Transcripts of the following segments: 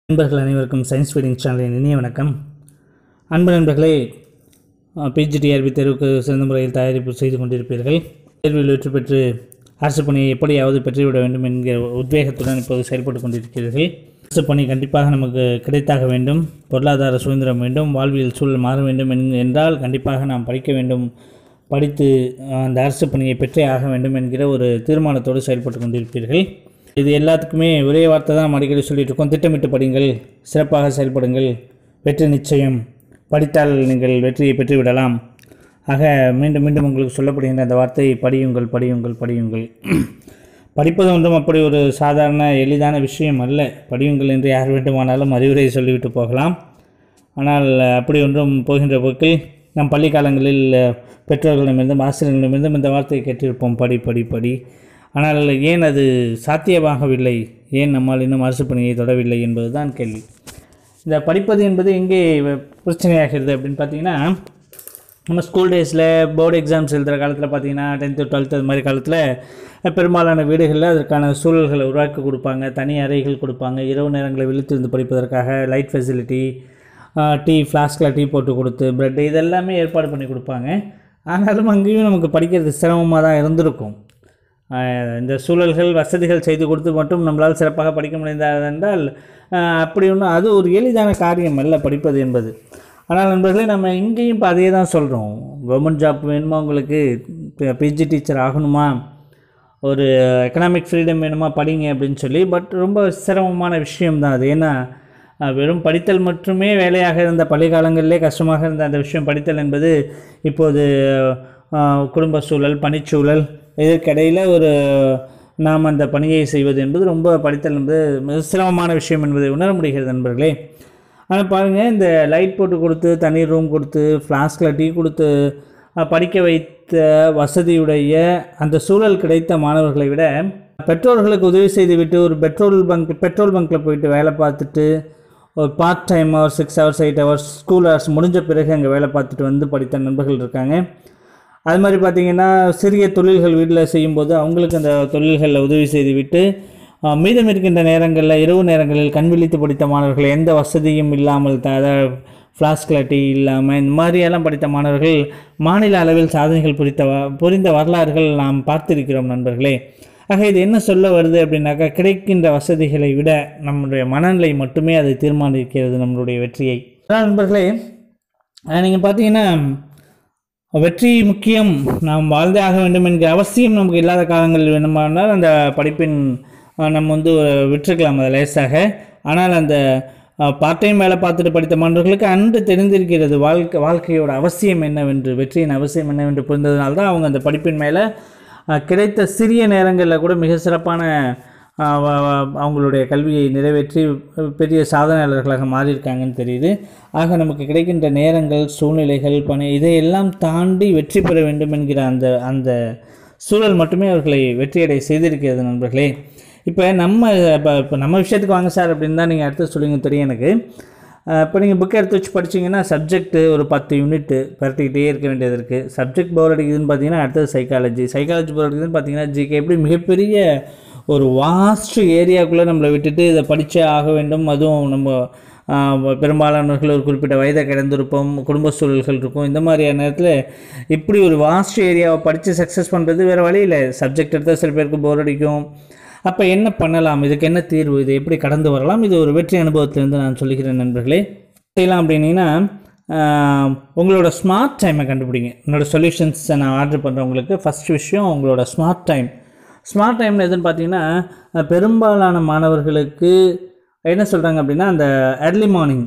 நண்பர்கள் அனைவருக்கும் science feeding சேனலின் இனிய வணக்கம் அன்பு நண்பர்களே பிஜிடிஆர்பி தேர்வுக்கு சிறந்த முறையில் தயாரிப்பு செய்து கொண்டிருப்பீர்கள் தேர்வில் வெற்றி பெற்று அரசு பணியை எப்படியாவது பெற்றுவிட வேண்டும் என்கிற உத்வேகத்துடன் இப்போது செயல்பட்டு கொண்டிருக்கிறீர்கள் அரசு பணி கண்டிப்பாக நமக்கு கிடைத்தாக வேண்டும் பொருளாதார சுதந்திரம் வேண்டும் வாழ்வியல் சூழல் மாற வேண்டும் என்- என்றால் கண்டிப்பாக நாம் படிக்க வேண்டும் படித்து அஹ், அந்த அரசு பணியை பெற்றே ஆக வேண்டும் என்கிற ஒரு தீர்மானத்தோடு செயல்பட்டு கொண்டிருப்பீர்கள் இது எல்லாத்துக்குமே ஒரே வார்த்தை தான் நம்ம அடிக்கடி சொல்லிட்டு இருக்கோம் திட்டமிட்டு படிங்கள் சிறப்பாக செயல்படுங்கள் வெற்றி நிச்சயம் படித்தால் நீங்கள் வெற்றியை பெற்றுவிடலாம் ஆக மீண்டும் மீண்டும் உங்களுக்கு சொல்லப்படுகின்ற அந்த வார்த்தை படியுங்கள் படியுங்கள் படியுங்கள் படிப்பது ஒன்றும் அப்படி ஒரு சாதாரண எளிதான விஷயம் அல்ல படியுங்கள் என்று யார் வேண்டுமானாலும் அறிவுரை சொல்லிவிட்டு போகலாம் ஆனால் அப்படி ஒன்றும் போகின்ற போக்கில் நம் பள்ளி காலங்களில் பெற்றோர்களிடமிருந்தும் ஆசிரியர்களிடமிருந்தும் இந்த வார்த்தையை கேட்டிருப்போம் படி படி படி ஆனால் ஏன் அது சாத்தியமாகவில்லை ஏன் நம்மால் இன்னும் அரசு பணியை தொடவில்லை என்பதுதான் கேள்வி இந்த படிப்பது என்பது எங்கே பிரச்சனையாகிறது அப்படின்னு பார்த்தீங்கன்னா நம்ம ஸ்கூல் டேஸில் போர்டு எக்ஸாம்ஸ் எழுதுகிற காலத்தில் பார்த்தீங்கன்னா டென்த்து டுவெல்த்து அது மாதிரி காலத்தில் பெரும்பாலான வீடுகளில் அதற்கான சூழல்களை உருவாக்கி கொடுப்பாங்க தனி அறைகள் கொடுப்பாங்க இரவு நேரங்களில் விழித்திருந்து படிப்பதற்காக லைட் ஃபெசிலிட்டி டீ ஃப்ளாஸ்கில் டீ போட்டு கொடுத்து ப்ரெட் இதெல்லாமே ஏற்பாடு பண்ணி கொடுப்பாங்க ஆனாலும் அங்கேயும் நமக்கு படிக்கிறது சிரமமாக தான் இருந்திருக்கும் ஆஹ் இந்த சூழல்கள் வசதிகள் செய்து கொடுத்து மட்டும் நம்மளால் சிறப்பாக படிக்க முடிந்தது என்றால் ஆஹ் அப்படி ஒன்றும் அது ஒரு எளிதான காரியம் அல்ல படிப்பது என்பது ஆனால் நண்பர்களே நம்ம இங்கேயும் இப்போ அதே தான் சொல்கிறோம் கவர்மெண்ட் ஜாப் வேணுமா உங்களுக்கு பிஜி டீச்சர் ஆகணுமா ஒரு எக்கனாமிக் ஃப்ரீடம் வேணுமா படிங்க அப்படின்னு சொல்லி பட் ரொம்ப சிரமமான விஷயம்தான் அது ஏன்னா அஹ், வெறும் படித்தல் மட்டுமே வேலையாக இருந்த பள்ளி காலங்களிலே கஷ்டமாக இருந்த அந்த விஷயம் படித்தல் என்பது இப்போது அஹ், குடும்ப சூழல் பணிச்சூழல் இதற்கிடையில் ஒரு நாம் அந்த பணியை செய்வது என்பது ரொம்ப படித்தல் என்பது மிக சிரமமான விஷயம் என்பதை உணர முடிகிறது நண்பர்களே ஆனால் பாருங்கள் இந்த லைட் போட்டு கொடுத்து தனி ரூம் கொடுத்து ஃப்ளாஸ்கில் டீ கொடுத்து அஹ், படிக்க வைத்த வசதியுடைய அந்த சூழல் கிடைத்த மாணவர்களை விட பெற்றோர்களுக்கு உதவி செய்துவிட்டு ஒரு பெட்ரோல் பங்க் பெட்ரோல் பங்க்கில் போயிட்டு வேலை பார்த்துட்டு ஒரு part time hours six hours eight hours school hours முடிஞ்ச பிறகு அங்கே வேலை பார்த்துட்டு வந்து படித்த நண்பர்கள் இருக்காங்க அது மாதிரி பார்த்தீங்கன்னா சிறிய தொழில்கள் வீட்டில் செய்யும்போது அவங்களுக்கு அந்த தொழில்களில் உதவி செய்துவிட்டு அஹ், மீதம் இருக்கின்ற நேரங்களில் இரவு நேரங்களில் கண் விழித்து படித்த மாணவர்கள் எந்த வசதியும் இல்லாமல் த அதாவது ஃப்ளாஸ்கில் டீ இல்லாமல் இந்த மாதிரியெல்லாம் படித்த மாணவர்கள் மாநில அளவில் சாதனைகள் புரித்த வ- புரிந்த வரலாறுகள் நாம் பார்த்திருக்கிறோம் நண்பர்களே ஆக இது என்ன சொல்ல வருது அப்படின்னாக்கா கிடைக்கின்ற வசதிகளை விட நம்முடைய மனநிலை மட்டுமே அதை தீர்மானிக்கிறது நம்மளுடைய வெற்றியை அதான் நண்பர்களே நீங்கள் பார்த்தீங்கன்னா வெற்றி முக்கியம் நாம் வாழ்ந்தே ஆக வேண்டும் என்கிற அவசியம் நமக்கு இல்லாத காலங்களில் வேணுமானால் அந்த படிப்பின் அஹ், நம்ம வந்து விட்டுருக்கலாம் அதை லேசாக ஆனால் அந்த பார்ட் டைம் வேலை பார்த்துட்டு படித்த மாணவர்களுக்கு அன்று தெரிந்திருக்கிறது வாழ்க்கை வாழ்க்கையோட அவசியம் என்னவென்று வெற்றியின் அவசியம் என்னவென்று புரிந்ததுனால தான் அவங்க அந்த படிப்பின் மேலே அஹ், கிடைத்த சிறிய நேரங்களில் கூட மிக சிறப்பான அஹ், வ- வ- அவங்களுடைய கல்வியை நிறைவேற்றி பெரிய சாதனையாளர்களாக மாறியிருக்காங்கன்னு தெரியுது ஆக நமக்கு கிடைக்கின்ற நேரங்கள் சூழ்நிலைகள் பணி இதையெல்லாம் தாண்டி வெற்றி பெற வேண்டும் என்கிற அந்த அந்த சூழல் மட்டுமே அவர்களை வெற்றியடை செய்திருக்கிறது நண்பர்களே இப்போ நம்ம இப்போ இப்போ நம்ம விஷயத்துக்கு வாங்க சார் அப்படின்னு தான் நீங்கள் அடுத்து சொல்லுங்க தெரியும் எனக்கு இப்போ நீங்கள் புக் எடுத்து வச்சு படிச்சீங்கன்னா சப்ஜெக்ட்டு ஒரு பத்து யூனிட்டு பரட்டிக்கிட்டே இருக்க வேண்டியது இருக்குது சப்ஜெக்ட் போர் அடிக்குதுன்னு பார்த்தீங்கன்னா அடுத்தது சைக்காலஜி சைக்காலஜி போர் அடிக்குதுன்னு பார்த்தீங்கன்னா ஜிகே எப்படி மிகப்பெரிய ஒரு வாஸ்ட் ஏரியாக்குள்ளே நம்மளை விட்டுட்டு இதை படித்தே ஆக வேண்டும் அதுவும் நம்ம ஆஹ், பெரும்பாலானவர்கள் ஒரு குறிப்பிட்ட வயதை கடந்திருப்போம் குடும்ப சூழல்கள் இருக்கும் இந்த மாதிரியான நேரத்தில் இப்படி ஒரு வாஸ்ட் ஏரியாவை படித்து சக்ஸஸ் பண்ணுறது வேறு வழி இல்லை சப்ஜெக்ட் எடுத்தால் சில பேருக்கு போர் அடிக்கும் அப்போ என்ன பண்ணலாம் இதுக்கு என்ன தீர்வு இது எப்படி கடந்து வரலாம் இது ஒரு வெற்றி அனுபவத்திலிருந்து நான் சொல்லிக்கிறேன் நண்பர்களே செய்யலாம் அப்படின்னீங்கன்னா ஆஹ், உங்களோட ஸ்மார்ட் டைமை கண்டுபிடிங்க என்னோட சொல்யூஷன்ஸை நான் ஆர்டர் பண்ணுறவங்களுக்கு ஃபஸ்ட் விஷயம் உங்களோட ஸ்மார்ட் டைம் ஸ்மார்ட் டைமில் எதுன்னு பார்த்தீங்கன்னா அஹ், பெரும்பாலான மாணவர்களுக்கு என்ன சொல்கிறாங்க அப்படின்னா அந்த ஏர்லி மார்னிங்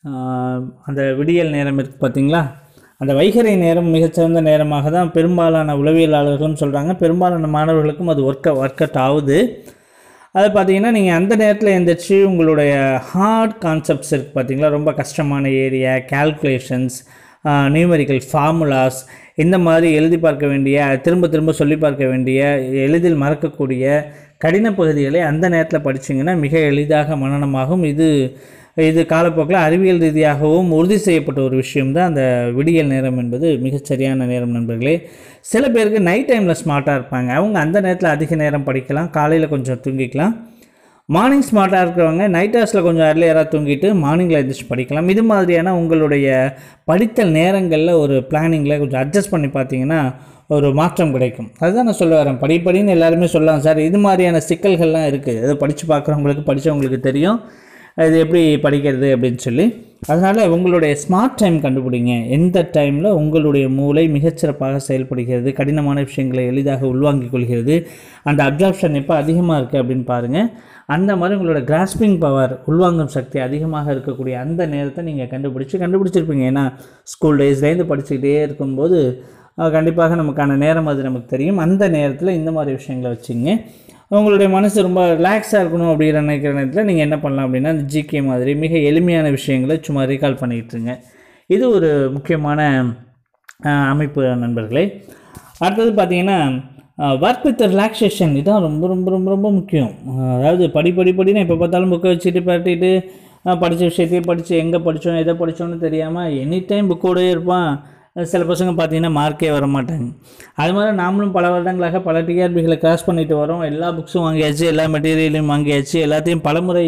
அந்த விடியல் நேரம் இருக்குது பார்த்தீங்களா அந்த வைகறை நேரம் மிகச்சிறந்த நேரமாக தான் பெரும்பாலான உளவியலாளர்களும் சொல்கிறாங்க பெரும்பாலான மாணவர்களுக்கும் அது ஒர்க் ஒர்க் அவுட் ஆகுது அது பார்த்தீங்கன்னா நீங்கள் அந்த நேரத்தில் எந்திரிச்சு உங்களுடைய ஹார்ட் கான்செப்ட்ஸ் இருக்குது பார்த்தீங்களா ரொம்ப கஷ்டமான ஏரியா கால்குலேஷன்ஸ் நியூமரிக்கல் ஃபார்முலாஸ் இந்த மாதிரி எழுதி பார்க்க வேண்டிய திரும்ப திரும்ப சொல்லி பார்க்க வேண்டிய எளிதில் மறக்கக்கூடிய கடின பகுதிகளை அந்த நேரத்தில் படிச்சீங்கன்னா மிக எளிதாக மனனமாகும் இது இது காலப்போக்கில் அறிவியல் ரீதியாகவும் உறுதி செய்யப்பட்ட ஒரு விஷயம்தான் அந்த விடியல் நேரம் என்பது மிகச் சரியான நேரம் நண்பர்களே சில பேருக்கு நைட் டைமில் ஸ்மார்ட்டாக இருப்பாங்க அவங்க அந்த நேரத்தில் அதிக நேரம் படிக்கலாம் காலையில் கொஞ்சம் தூங்கிக்கலாம் மார்னிங் ஸ்மார்ட்டாக இருக்கிறவங்க நைட் ஹார்ஸில் கொஞ்சம் அர்லியராக தூங்கிட்டு மார்னிங்கில் எழுந்திரிச்சு படிக்கலாம் இது மாதிரியான உங்களுடைய படித்தல் நேரங்களில் ஒரு பிளானிங்கில் கொஞ்சம் அட்ஜஸ்ட் பண்ணி பார்த்தீங்கன்னா ஒரு மாற்றம் கிடைக்கும் அதுதான் நான் சொல்ல வரேன் படிப்படின்னு எல்லாருமே சொல்லலாம் சார் இது மாதிரியான சிக்கல்கள்லாம் இருக்குது அதை படித்து பார்க்குறவங்களுக்கு படித்தவங்களுக்கு தெரியும் இது எப்படி படிக்கிறது அப்படின்னு சொல்லி அதனால் உங்களுடைய ஸ்மார்ட் டைம் கண்டுபிடிங்க எந்த டைமில் உங்களுடைய மூளை மிகச்சிறப்பாக செயல்படுகிறது கடினமான விஷயங்களை எளிதாக உள்வாங்கிக் கொள்கிறது அந்த அப்சார்ப்ஷன் எப்போ அதிகமாக இருக்குது அப்படின்னு பாருங்கள் அந்த மாதிரி உங்களோட கிராஸ்பிங் பவர் உள்வாங்கும் சக்தி அதிகமாக இருக்கக்கூடிய அந்த நேரத்தை நீங்கள் கண்டுபிடிச்சி கண்டுபிடிச்சிருப்பீங்க ஏன்னா ஸ்கூல் டேஸ்லேருந்து படிச்சுக்கிட்டே இருக்கும்போது அஹ், கண்டிப்பாக நமக்கான நேரம் அது நமக்கு தெரியும் அந்த நேரத்தில் இந்த மாதிரி விஷயங்களை வச்சுங்க உங்களுடைய மனசு ரொம்ப ரிலாக்ஸாக இருக்கணும் அப்படிங்கிற நினைக்கிற நேரத்தில் நீங்கள் என்ன பண்ணலாம் அப்படின்னா அந்த ஜிகே மாதிரி மிக எளிமையான விஷயங்களை சும்மா ரீகால் பண்ணிக்கிட்டுருங்க இது ஒரு முக்கியமான அஹ், அமைப்பு நண்பர்களே அடுத்தது பார்த்தீங்கன்னா ஒர்க் வித் ரிலாக்ஸேஷன் இதுதான் ரொம்ப ரொம்ப ரொம்ப ரொம்ப முக்கியம் அஹ், அதாவது படி படி படின்னு எப்போ பார்த்தாலும் புக்கை வச்சுட்டு பரட்டிட்டு படித்த விஷயத்தையே படித்து எங்கே படித்தோம் எதை படித்தோன்னு தெரியாமல் எனி டைம் புக்கோடயே இருப்பான் சில பசங்க பார்த்தீங்கன்னா மார்க்கே வர மாட்டாங்க அது மாதிரி நாமளும் பல வருடங்களாக பல டிஆர்பிகளை கிராஸ் பண்ணிட்டு வரோம் எல்லா புக்ஸும் வாங்கியாச்சு எல்லா மெட்டீரியலையும் வாங்கியாச்சு எல்லாத்தையும் பலமுறை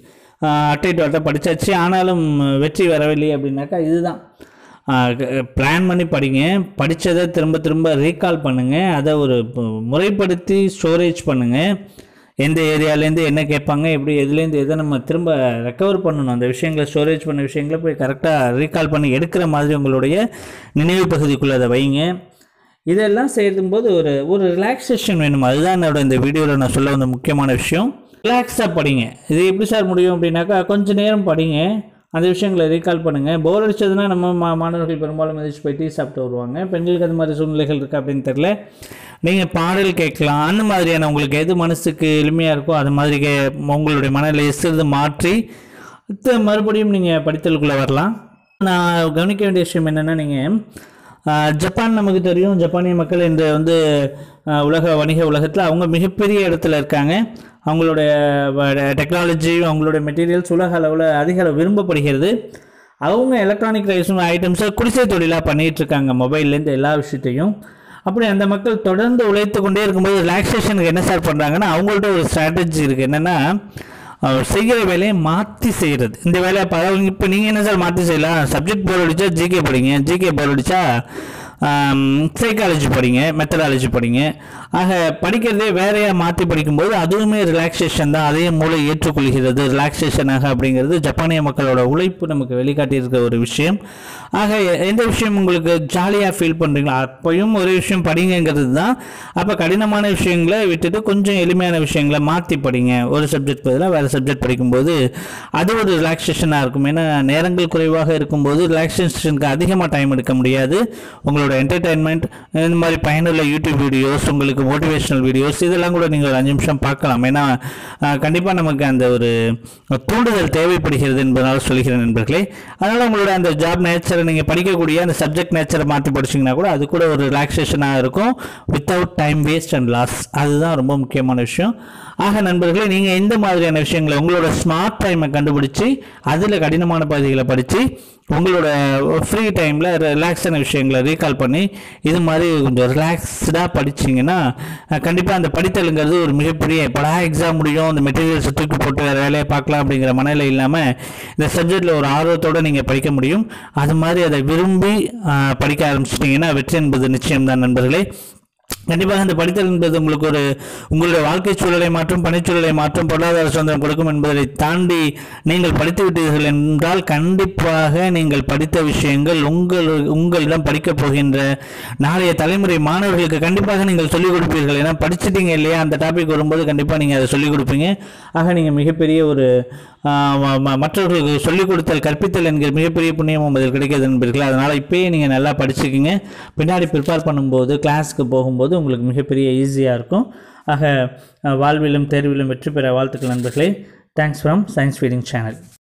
அட்டை டு அட்டை படித்தாச்சு ஆனாலும் வெற்றி வரவில்லை அப்படின்னாக்கா இதுதான் பிளான் பண்ணி படிங்க படித்ததை திரும்ப திரும்ப ரீகால் பண்ணுங்கள் அதை ஒரு ப- முறைப்படுத்தி ஸ்டோரேஜ் பண்ணுங்கள் எந்த ஏரியாலேருந்து என்ன கேட்பாங்க எப்படி எதுலேருந்து எதை நம்ம திரும்ப ரெக்கவர் பண்ணணும் அந்த விஷயங்களை ஸ்டோரேஜ் பண்ண விஷயங்களை போய் கரெக்டாக ரீகால் பண்ணி எடுக்கிற மாதிரி உங்களுடைய நினைவு பகுதிக்குள்ளே அதை வைங்க இதெல்லாம் செய்யும்போது ஒரு ஒரு ரிலாக்ஸேஷன் வேணும் அதுதான் என்னோட இந்த வீடியோவில் நான் சொல்ல வந்த முக்கியமான விஷயம் ரிலாக்ஸாக படிங்க இது எப்படி சார் முடியும் அப்படின்னாக்கா கொஞ்ச நேரம் படிங்க அந்த விஷயங்களை ரீகால் பண்ணுங்கள் போர் அடிச்சதுன்னா நம்ம மா மாணவர்கள் பெரும்பாலும் எதிர்த்து போய் டீ சாப்பிட்டு வருவாங்க பெண்களுக்கு அது மாதிரி சூழ்நிலைகள் இருக்குது அப்படின்னு தெரில நீங்கள் பாடல் கேட்கலாம் அந்த மாதிரியான உங்களுக்கு எது மனசுக்கு எளிமையாக இருக்கோ அது மாதிரி கே உங்களுடைய மனநிலையை சிறிது மாற்றி த- மறுபடியும் நீங்கள் படித்தலுக்குள்ளே வரலாம் நான் கவனிக்க வேண்டிய விஷயம் என்னென்னா நீங்கள் ஜப்பான் நமக்கு தெரியும் ஜப்பானிய மக்கள் இன்று வந்து ஆஹ், உலக வணிக உலகத்தில் அவங்க மிகப்பெரிய இடத்துல இருக்காங்க அவங்களுடைய டெக்னாலஜி அவங்களுடைய மெட்டீரியல்ஸ் உலக அளவில் அதிக அளவு விரும்பப்படுகிறது அவங்க எலக்ட்ரானிக் ரைஸும் ஐட்டம்ஸை குடிசை தொழிலாக பண்ணிகிட்டு இருக்காங்க மொபைல்லேருந்து எல்லா விஷயத்தையும் அப்படி அந்த மக்கள் தொடர்ந்து உழைத்து கொண்டே இருக்கும்போது ரிலாக்ஸேஷனுக்கு என்ன சார் பண்ணுறாங்கன்னா அவங்கள்ட்ட ஒரு ஸ்ட்ராட்டஜி இருக்குது என்னென்னா அவர் செய்கிற வேலையை மாற்றி செய்கிறது இந்த வேலையை பரவாயில்ல இப்போ நீங்கள் என்ன சார் மாற்றி செய்யலாம் சப்ஜெக்ட் போர் அடித்தா ஜிகே படிங்க ஜிகே போர் அடித்தா சைக்காலஜி படிங்க மெத்தடாலஜி படிங்க ஆக படிக்கிறதே வேறையாக மாற்றி படிக்கும்போது அதுவுமே ரிலாக்ஸேஷன் தான் அதையும் மூளை ஏற்றுக்கொள்கிறது ரிலாக்ஸேஷனாக அப்படிங்கிறது ஜப்பானிய மக்களோட உழைப்பு நமக்கு வெளிக்காட்டியிருக்க ஒரு விஷயம் ஆக எ- எந்த விஷயம் உங்களுக்கு ஜாலியாக ஃபீல் பண்ணுறீங்களோ அப்பையும் ஒரு விஷயம் படிங்கங்கிறது தான் அப்போ கடினமான விஷயங்களை விட்டுட்டு கொஞ்சம் எளிமையான விஷயங்களை மாற்றி படிங்க ஒரு சப்ஜெக்ட் பதிலாக வேறு சப்ஜெக்ட் படிக்கும்போது அது ஒரு ரிலாக்ஸேஷனாக இருக்கும் ஏன்னா நேரங்கள் குறைவாக இருக்கும்போது ரிலாக்ஸேஷனுக்கு அதிகமாக டைம் எடுக்க முடியாது உங்களோட என்டர்டைன்மெண்ட் இந்த மாதிரி பயனுள்ள யூடியூப் வீடியோஸ் உங்களுக்கு மோட்டிவேஷனல் வீடியோஸ் இதெல்லாம் கூட நீங்கள் ஒரு அஞ்சு நிமிஷம் பார்க்கலாம் ஏன்னா கண்டிப்பாக நமக்கு அந்த ஒரு தூண்டுதல் தேவைப்படுகிறது என்பதனால சொல்கிறேன் நண்பர்களே அதனால் உங்களோட அந்த ஜாப் நேச்சரை நீங்கள் படிக்கக்கூடிய அந்த சப்ஜெக்ட் நேச்சரை மாற்றி படிச்சீங்கன்னா கூட அது கூட ஒரு ரிலாக்ஸேஷனாக இருக்கும் without time waste and loss அதுதான் ரொம்ப முக்கியமான விஷயம் ஆக நண்பர்களே நீங்கள் இந்த மாதிரியான விஷயங்களை உங்களோட ஸ்மார்ட் டைமை கண்டுபிடிச்சி அதில் கடினமான பகுதிகளை படித்து உங்களோட ஃப்ரீ டைமில் ரிலாக்ஸான விஷயங்களை ரீகால் பண்ணி இது மாதிரி கொஞ்சம் ரிலாக்ஸ்டாக படிச்சீங்கன்னா கண்டிப்பாக அந்த படித்தலுங்கிறது ஒரு மிகப்பெரிய எப்படா எக்ஸாம் முடியும் அந்த மெட்டீரியல்ஸை தூக்கி போட்டு வேறு வேலையை பார்க்கலாம் அப்படிங்கிற மனநிலை இல்லாமல் இந்த சப்ஜெக்டில் ஒரு ஆர்வத்தோடு நீங்கள் படிக்க முடியும் அது மாதிரி அதை விரும்பி ஆஹ், படிக்க ஆரம்பிச்சிட்டிங்கன்னா வெற்றி என்பது நிச்சயம்தான் நண்பர்களே கண்டிப்பாக இந்த படித்தல் என்பது உங்களுக்கு ஒரு உங்களுடைய வாழ்க்கை சூழலை மாற்றும் பணிச்சூழலை மாற்றும் பொருளாதார சுதந்திரம் கொடுக்கும் என்பதை தாண்டி நீங்கள் படித்து விட்டீர்கள் என்றால் கண்டிப்பாக நீங்கள் படித்த விஷயங்கள் உங்கள் உங்களிடம் படிக்கப் போகின்ற நாளைய தலைமுறை மாணவர்களுக்கு கண்டிப்பாக நீங்கள் சொல்லிக் கொடுப்பீர்கள் ஏன்னா படிச்சிட்டீங்க இல்லையா அந்த டாபிக் வரும்போது கண்டிப்பாக நீங்கள் அதை சொல்லிக் கொடுப்பீங்க ஆக நீங்கள் மிகப்பெரிய ஒரு ஆஹ், ம- ம- மற்றவர்களுக்கு சொல்லிக் கொடுத்தல் கற்பித்தல் என்கிற மிகப்பெரிய புண்ணியமும் அதில் கிடைக்கிறது என்பீர்கள் அதனால் இப்பயே நீங்கள் நல்லா படிச்சுக்கிங்க பின்னாடி ப்ரிப்பேர் பண்ணும்போது கிளாஸ்க்கு போகும்போது உங்களுக்கு மிகப்பெரிய ஈஸியாக இருக்கும் ஆக அஹ், வாழ்விலும் தேர்விலும் வெற்றி பெற வாழ்த்துக்கள் நண்பர்களே thanks from science feeding channel